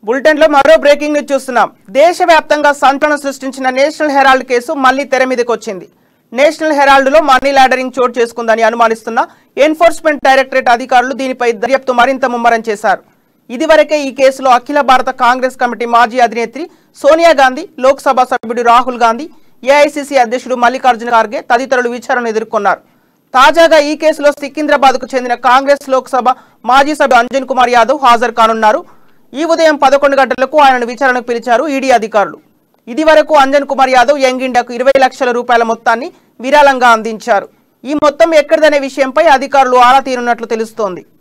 bulletin లో మరో breaking news చూస్తున్నాం దేశవ్యాప్తంగా సంచలనం సృష్టించిన నేషనల్ హెరాల్డ్ కేసు మళ్లీ తెర మీదకి వచ్చింది నేషనల్ హెరాల్డ్ లో మనీ లాడరింగ్ చోటు చేసుకుందని అనుమానిస్తున్న ఎన్ఫోర్స్మెంట్ డైరెక్టరేట్ అధికారులు దీనిపై దర్యాప్తు మరింత ముమ్మరం చేశారు ఇదివరకే ఈ కేసులో అఖిల భారత కాంగ్రెస్ కమిటీ మాజీ అధినేత్రి సోనియా గాంధీ లోక్సభ సభ్యుడు రాహుల్ గాంధీ ఏఐసిసి అధ్యక్షుడు మల్లికార్జున ఖార్గే తదితరులు విచారణ ఎదుర్కొన్నారు తాజాగా ఈ కేసులో సికింద్రాబాద్ కు చెందిన కాంగ్రెస్ లోక్సభ మాజీ సభ్యుడు అంజన్ కుమార్ యాదవ్ హాజరు కానున్నారు ఈ ఉదయం పదకొండు గంటలకు ఆయనను విచారణకు పిలిచారు ఈడీ అధికారులు ఇది వరకు అంజన్ కుమార్ యాదవ్ యంగ్ ఇండియాకు ఇరవై లక్షల రూపాయల మొత్తాన్ని విరాళంగా అందించారు ఈ మొత్తం ఎక్కడిదనే విషయంపై అధికారులు ఆరా తీరున్నట్లు తెలుస్తోంది